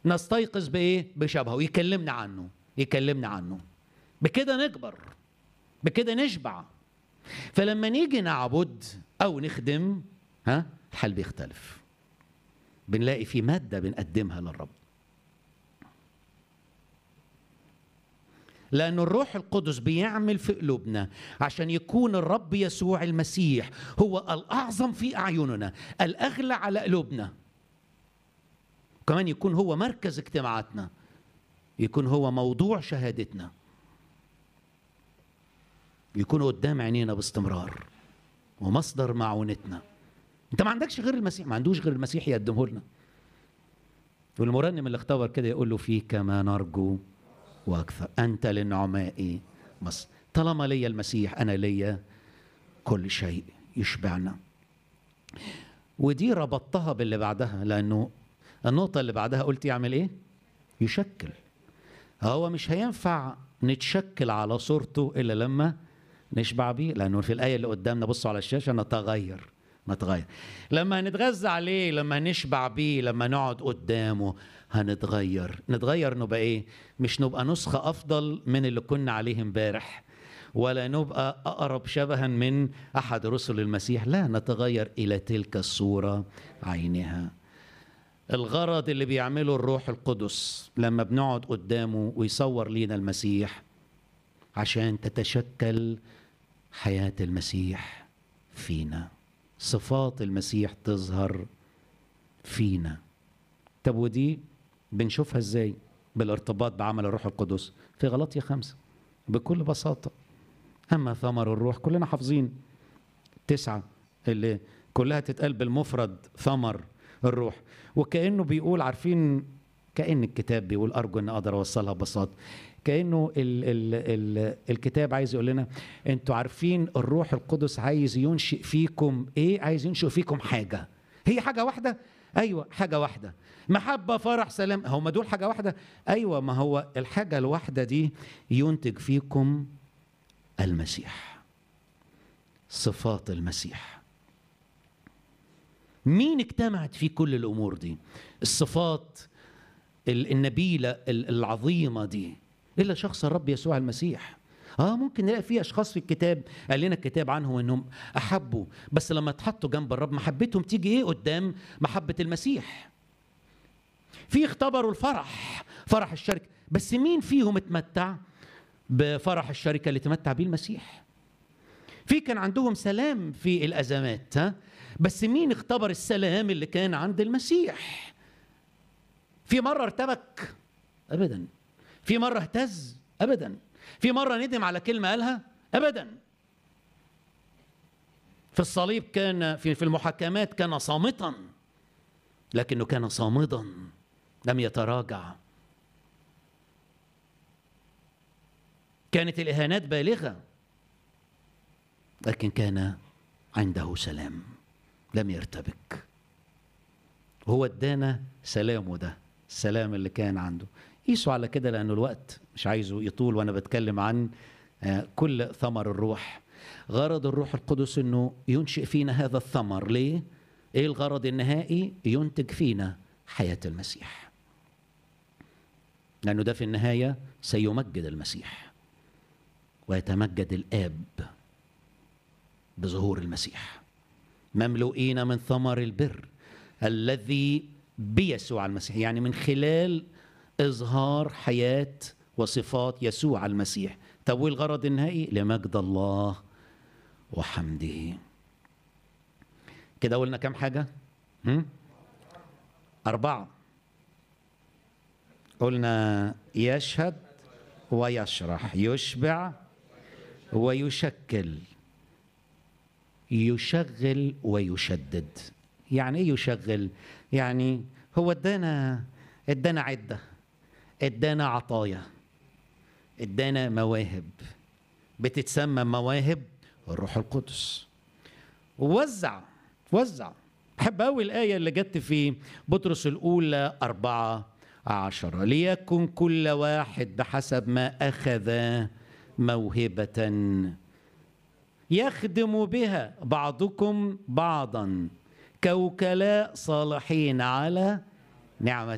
نستيقظ بايه بشبهه يكلمنا عنه يكلمنا عنه بكده نكبر بكده نشبع فلما نيجي نعبد او نخدم ها الحال بيختلف بنلاقي في ماده بنقدمها للرب لأن الروح القدس بيعمل في قلوبنا عشان يكون الرب يسوع المسيح هو الأعظم في أعيننا الأغلى على قلوبنا كمان يكون هو مركز اجتماعاتنا يكون هو موضوع شهادتنا يكون قدام عينينا باستمرار ومصدر معونتنا انت ما عندكش غير المسيح ما عندوش غير المسيح يقدمه لنا والمرنم اللي اختبر كده يقول له فيك ما نرجو واكثر انت للنعماء مصر طالما ليا المسيح انا ليا كل شيء يشبعنا ودي ربطتها باللي بعدها لانه النقطه اللي بعدها قلت يعمل ايه يشكل هو مش هينفع نتشكل على صورته الا لما نشبع بيه لانه في الايه اللي قدامنا بصوا على الشاشه نتغير نتغير لما هنتغذى عليه لما نشبع بيه لما نقعد قدامه هنتغير نتغير نبقى ايه مش نبقى نسخة أفضل من اللي كنا عليه امبارح ولا نبقى أقرب شبها من أحد رسل المسيح لا نتغير إلى تلك الصورة عينها الغرض اللي بيعمله الروح القدس لما بنقعد قدامه ويصور لينا المسيح عشان تتشكل حياة المسيح فينا صفات المسيح تظهر فينا طب ودي بنشوفها ازاي بالارتباط بعمل الروح القدس في غلطية خمسة بكل بساطة أما ثمر الروح كلنا حافظين تسعة اللي كلها تتقال بالمفرد ثمر الروح وكأنه بيقول عارفين كأن الكتاب بيقول أرجو أن أقدر أوصلها ببساطة كأنه ال ال ال الكتاب عايز يقول لنا أنتوا عارفين الروح القدس عايز ينشئ فيكم إيه عايز ينشئ فيكم حاجة هي حاجة واحدة ايوه حاجه واحده محبه فرح سلام هم دول حاجه واحده ايوه ما هو الحاجه الواحده دي ينتج فيكم المسيح صفات المسيح مين اجتمعت فيه كل الامور دي الصفات النبيله العظيمه دي الا شخص الرب يسوع المسيح اه ممكن نلاقي في اشخاص في الكتاب قال لنا الكتاب عنهم انهم احبوا بس لما اتحطوا جنب الرب محبتهم تيجي ايه قدام محبه المسيح في اختبروا الفرح فرح الشركه بس مين فيهم اتمتع بفرح الشركه اللي تمتع بيه المسيح في كان عندهم سلام في الازمات ها بس مين اختبر السلام اللي كان عند المسيح في مره ارتبك ابدا في مره اهتز ابدا في مرة ندم على كلمة قالها أبدا في الصليب كان في في المحاكمات كان صامتا لكنه كان صامدا لم يتراجع كانت الإهانات بالغة لكن كان عنده سلام لم يرتبك هو ادانا سلامه ده السلام اللي كان عنده قيسوا على كده لأنه الوقت مش عايزه يطول وأنا بتكلم عن كل ثمر الروح غرض الروح القدس أنه ينشئ فينا هذا الثمر ليه؟ إيه الغرض النهائي؟ ينتج فينا حياة المسيح لأنه ده في النهاية سيمجد المسيح ويتمجد الآب بظهور المسيح مملوئين من ثمر البر الذي بيسوع المسيح يعني من خلال اظهار حياه وصفات يسوع المسيح طب وايه الغرض النهائي لمجد الله وحمده كده قلنا كام حاجه هم؟ اربعه قلنا يشهد ويشرح يشبع ويشكل يشغل ويشدد يعني ايه يشغل يعني هو ادانا ادانا عده ادانا عطايا ادانا مواهب بتتسمى مواهب الروح القدس ووزع وزع بحب قوي الآية اللي جت في بطرس الأولى أربعة عشرة ليكن كل واحد بحسب ما أخذ موهبة يخدم بها بعضكم بعضا كوكلاء صالحين على نعمة